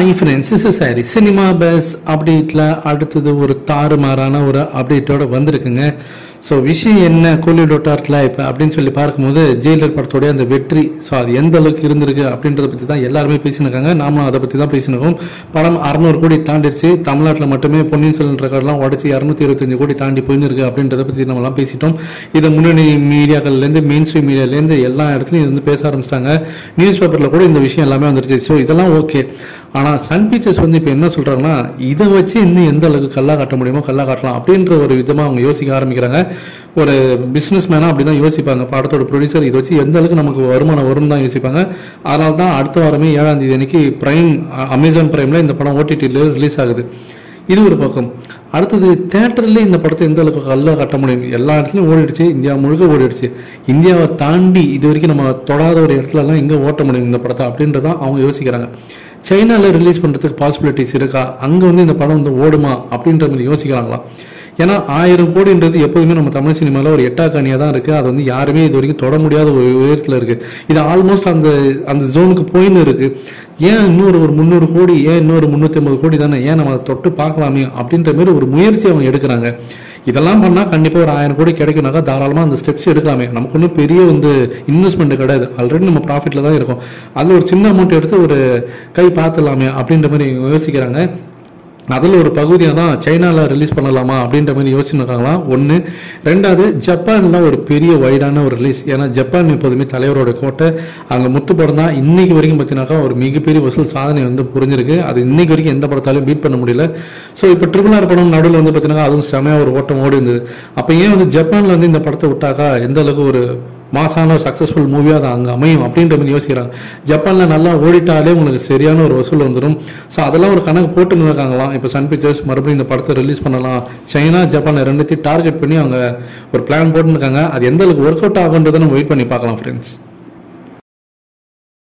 hi friends is sorry cinema base அப்டேட்டில் அடுத்தது ஒரு தாறுமாறான ஒரு அப்டேட்டோட வந்திருக்குங்க ஸோ விஷயம் என்ன கோலி டோட்டார்ட்ல இப்போ அப்படின்னு சொல்லி பார்க்கும்போது ஜெயிலர் படத்தோடைய அந்த வெற்றி ஸோ அது எந்த அளவுக்கு இருந்திருக்கு அப்படின்றத பற்றி தான் எல்லாருமே பேசினிருக்காங்க நாமளும் அதை பற்றி தான் பேசினிருக்கோம் படம் அறநூறு கோடி தாண்டிடுச்சு தமிழ்நாட்டில் மட்டுமே பொன்னியின் செல்வன் ரெக்கார்ட்லாம் உடச்சி இரநூத்தி இருபத்தஞ்சு கோடி தாண்டி போயின்னு இருக்கு அப்படின்றத பற்றி நம்மலாம் பேசிட்டோம் இதை முன்னணி மீடியாக்கள்லேருந்து மெயின் ஸ்ட்ரீம் மீடியாலேருந்து எல்லா இடத்துலையும் இது வந்து பேச ஆரம்பிச்சிட்டாங்க நியூஸ் பேப்பரில் கூட இந்த விஷயம் எல்லாமே வந்துருச்சு ஸோ இதெல்லாம் ஓகே ஆனால் சன் பிக்சர்ஸ் வந்து இப்போ என்ன சொல்கிறாங்கன்னா இதை வச்சு இன்னும் எந்த அளவுக்கு கல்லா காட்ட முடியுமோ கல்லா காட்டலாம் அப்படின்ற ஒரு விதமாக அவங்க யோசிக்க ஆரம்பிக்கிறாங்க ஒரு பிஸ்னஸ் மேனாக அப்படி தான் யோசிப்பாங்க படத்தோட ப்ரொடியூசர் இதை வச்சு எந்த அளவுக்கு நமக்கு வருமானம் வரும்னு தான் யோசிப்பாங்க அதனால தான் அடுத்த வாரமே ஏழாம் தேதி அன்னைக்கு பிரைம் அமேசான் பிரைமில் இந்த படம் ஓடிடியில் ரிலீஸ் ஆகுது இது ஒரு பக்கம் அடுத்தது தேட்டர்லேயே இந்த படத்தை எந்த அளவுக்கு கல்ல கட்ட முடியும் எல்லா இடத்துலையும் ஓடிடுச்சு இந்தியா முழுக்க ஓடிடுச்சு இந்தியாவை தாண்டி இது வரைக்கும் நம்ம தொடாத ஒரு இடத்துலலாம் எங்கே ஓட்ட முடியும் இந்த படத்தை அப்படின்றதான் அவங்க யோசிக்கிறாங்க சைனாவில் ரிலீஸ் பண்ணுறதுக்கு பாசிபிலிட்டிஸ் இருக்கா அங்கே வந்து இந்த படம் வந்து ஓடுமா அப்படின்ற மாதிரி யோசிக்கிறாங்களாம் ஏன்னா ஆயிரம் கோடின்றது எப்போதுமே நம்ம தமிழ் சினிமாவில் ஒரு எட்டாக்கானியாக தான் இருக்குது அது வந்து யாருமே இது வரைக்கும் தொட முடியாத ஒரு உயரத்தில் இருக்குது இது ஆல்மோஸ்ட் அந்த அந்த ஜோனுக்கு போயின்னு இருக்குது ஏன் இன்னொரு ஒரு முந்நூறு கோடி ஏன் இன்னொரு முந்நூற்றி ஐம்பது கோடி தானே ஏன் நம்ம அதை தொட்டு பார்க்கலாமே அப்படின்ற மாதிரி ஒரு முயற்சி அவங்க எடுக்கிறாங்க இதெல்லாம் பண்ணால் கண்டிப்பாக ஒரு ஆயிரம் கோடி கிடைக்கும்னாக்கா தாராளமாக அந்த ஸ்டெப்ஸ் எடுக்கலாமே நமக்கு ஒன்றும் பெரிய வந்து இன்வெஸ்ட்மெண்ட் கிடையாது ஆல்ரெடி நம்ம ப்ராஃபிட்டில் தான் இருக்கோம் அதில் ஒரு சின்ன அமௌண்ட் எடுத்து ஒரு கை பார்த்துலாமே அப்படின்ற மாதிரி யோசிக்கிறாங்க அதில் ஒரு பகுதியாக தான் சைனாவில் ரிலீஸ் பண்ணலாமா அப்படின்ற மாதிரி யோசிச்சுருக்காங்களாம் ஒன்று ரெண்டாவது ஜப்பானில் ஒரு பெரிய வைடான ஒரு ரிலீஸ் ஏன்னா ஜப்பான் எப்போதுமே தலைவரோட கோட்டை அங்கே முத்து படம் தான் இன்னைக்கு வரைக்கும் பார்த்தீங்கன்னாக்கா ஒரு மிகப்பெரிய வசூல் சாதனை வந்து புரிஞ்சிருக்கு அது இன்னைக்கு வரைக்கும் எந்த படத்தாலையும் பீட் பண்ண முடியல ஸோ இப்போ ட்ரிபிள் ஆர் படம் நடுவில் வந்து பார்த்தீங்கன்னா அதுவும் செமையாக ஒரு ஓட்டம் ஓடி இருந்தது அப்போ ஏன் வந்து ஜப்பானில் வந்து இந்த படத்தை விட்டாக்கா எந்த அளவுக்கு ஒரு மாசான ஒரு சக்ஸஸ்ஃபுல் மூவியாக அது அங்கே அமையும் அப்படின்ற மாதிரி யோசிக்கிறாங்க ஜப்பானில் நல்லா ஓடிட்டாலே உங்களுக்கு சரியான ஒரு வசூல் வந்துடும் ஸோ அதெல்லாம் ஒரு கணக்கு போட்டு இருக்காங்களாம் இப்போ சன் பிக்சர்ஸ் மறுபடியும் இந்த படத்தை ரிலீஸ் பண்ணலாம் சைனா ஜப்பான் ரெண்டுத்தையும் டார்கெட் பண்ணி அவங்க ஒரு பிளான் போட்டுருக்காங்க அது எந்த அளவுக்கு ஒர்க் அவுட் ஆகுன்றதை நம்ம வெயிட் பண்ணி பார்க்கலாம் ஃப்ரெண்ட்ஸ்